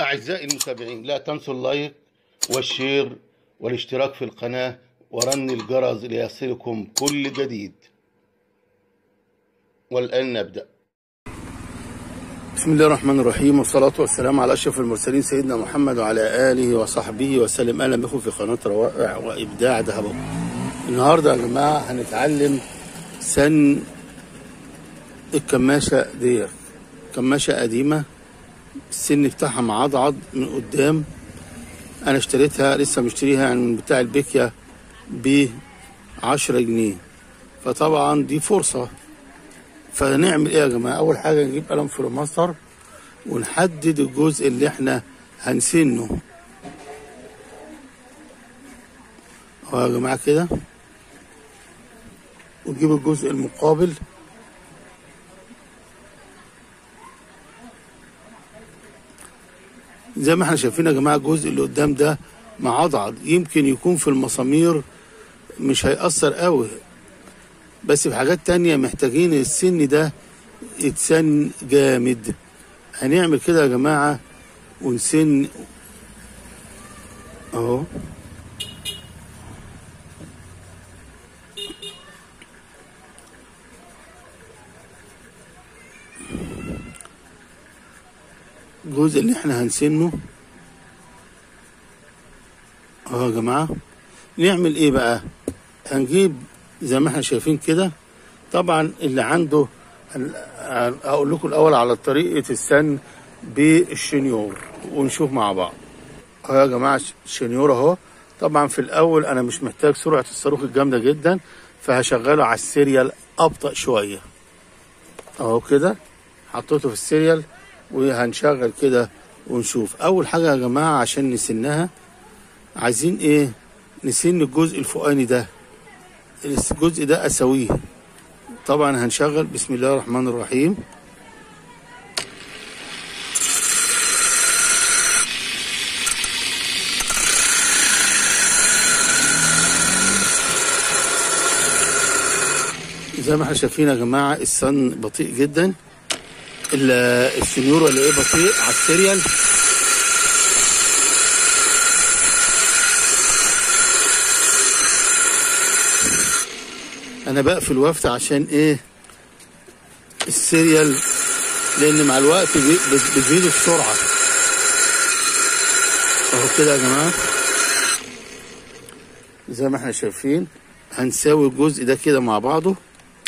أعزائي المتابعين لا تنسوا اللايك والشير والاشتراك في القناة ورن الجرس ليصلكم كل جديد والآن نبدأ بسم الله الرحمن الرحيم والصلاة والسلام على أشرف المرسلين سيدنا محمد وعلى آله وصحبه وسلم أهلا بكم في قناة روائع وإبداع دهب النهاردة يا جماعة هنتعلم سن الكماشة ديت كماشة قديمة السن بتاعها معضعض من قدام انا اشتريتها لسه مشتريها من بتاع البيكيا ب 10 جنيه فطبعا دي فرصة فنعمل ايه يا جماعة اول حاجة نجيب قلم فلوماستر ونحدد الجزء اللي احنا هنسنه اهو يا جماعة كده ونجيب الجزء المقابل زي ما احنا شايفين يا جماعه الجزء اللي قدام ده معضعض يمكن يكون في المسامير مش هيأثر قوي بس في حاجات تانية محتاجين السن ده يتسن جامد هنعمل كده يا جماعة ونسن اهو الجزء اللي احنا هنسنه اهو يا جماعة نعمل ايه بقى هنجيب زي ما احنا شايفين كده طبعا اللي عنده هقول لكم الاول على طريقة السن بالشنيور ونشوف مع بعض اهو يا جماعة الشنيور اهو طبعا في الاول انا مش محتاج سرعة الصاروخ الجامدة جدا فهشغله على السيريال ابطأ شوية اهو كده حطيته في السيريال وهنشغل كده ونشوف اول حاجه يا جماعه عشان نسنها عايزين ايه نسن الجزء الفوقاني ده الجزء ده اسويه طبعا هنشغل بسم الله الرحمن الرحيم زي ما احنا شايفين يا جماعه السن بطيء جدا السنيور ولا ايه بطيء على السيريال انا بقفل وفت عشان ايه السيريال لان مع الوقت بتزيد السرعه اهو كده يا جماعه زي ما احنا شايفين هنساوي الجزء ده كده مع بعضه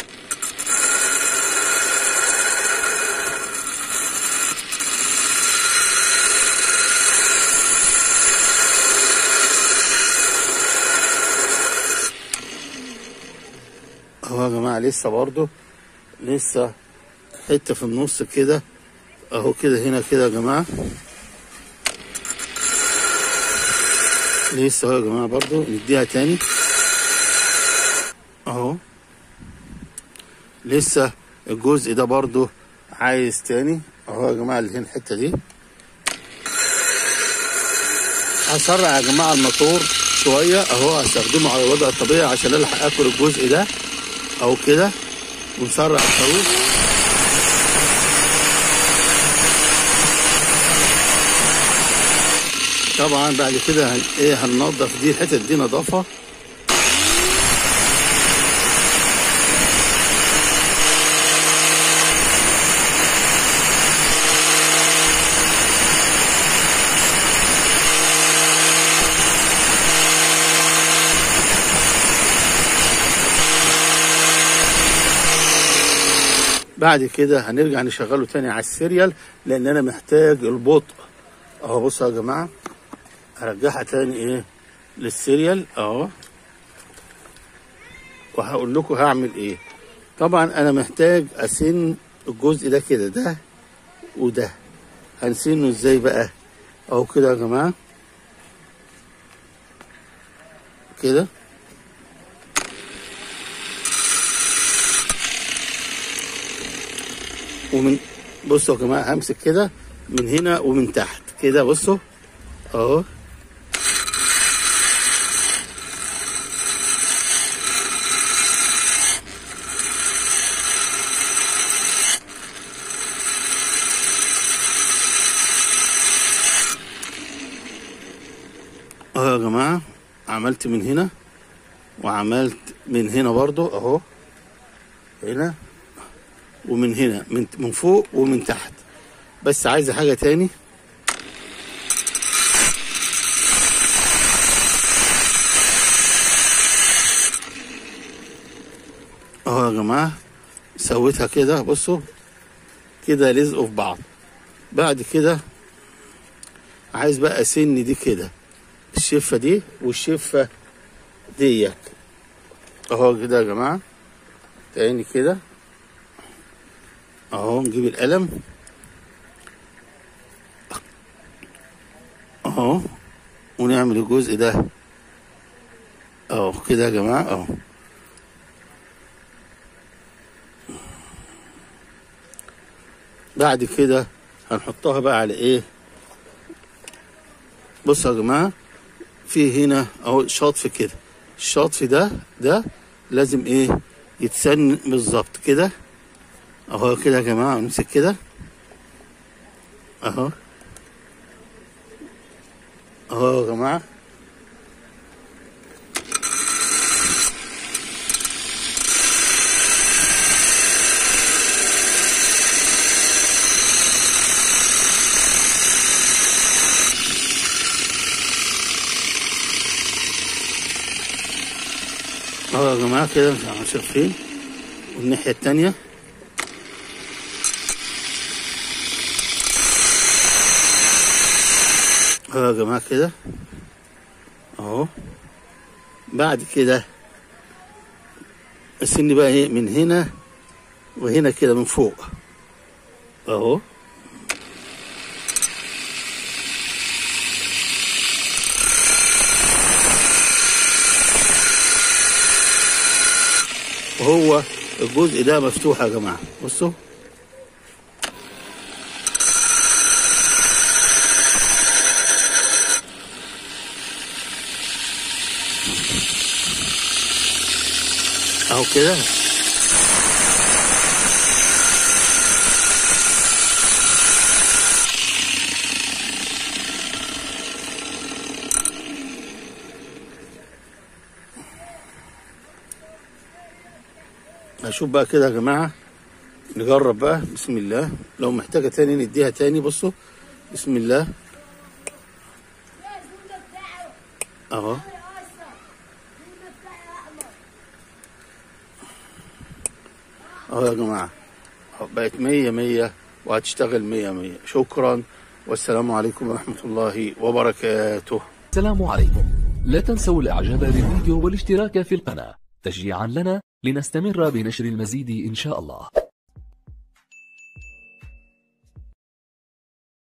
اهو يا جماعه لسه برضو لسه حته في النص كده اهو كده هنا كده يا جماعه لسه اهو يا جماعه برضو نديها تاني اهو لسه الجزء ده برضو عايز تاني اهو يا جماعه اللي هنا الحته دي هسرع يا جماعه الموتور شويه اهو هستخدمه على الوضع الطبيعي عشان الحق اكل الجزء ده اهو كده ونسرع الصاروخ طبعا بعد كده هن ايه هننضف دي الحتت دي نظافه بعد كده هنرجع نشغله تاني على السيريال لان انا محتاج البطء اهو بصوا يا جماعه هرجعها تاني ايه للسيريال اهو وهقول لكم هعمل ايه طبعا انا محتاج اسن الجزء ده كده ده وده هنسنه ازاي بقى اهو كده يا جماعه كده ومن بصوا يا جماعه همسك كده من هنا ومن تحت كده بصوا اهو عملت من هنا وعملت من هنا برضو اهو هنا ومن هنا من من فوق ومن تحت بس عايزه حاجه تاني اهو يا جماعه سويتها كده بصوا كده لزقوا في بعض بعد كده عايز بقى اسن دي كده الشفه دي والشفه ديت اهو كده يا جماعه تاني كده اهو نجيب القلم اهو ونعمل الجزء ده اهو كده يا جماعه اهو بعد كده هنحطها بقى على ايه بصوا يا جماعه في هنا اهو شطف كده الشطف ده ده لازم ايه يتسن بالظبط كده اهو كده يا جماعه نمسك كده اهو اهو يا جماعه اهو يا جماعه كده زي ما شايفين والناحيه التانيه اهو يا جماعه كده اهو بعد كده السن بقى ايه من هنا وهنا كده من فوق اهو وهو الجزء ده مفتوح يا جماعه بصوا اهو كده اشوف بقى كده يا جماعه نجرب بقى بسم الله لو محتاجه تاني نديها تاني بصوا بسم الله اهو اهو يا جماعه أهو بقت مية مية وهتشتغل مية مية شكرا والسلام عليكم ورحمة الله وبركاته السلام عليكم لا تنسوا الاعجاب بالفيديو والاشتراك في القناة تشجيعا لنا لنستمر بنشر المزيد ان شاء الله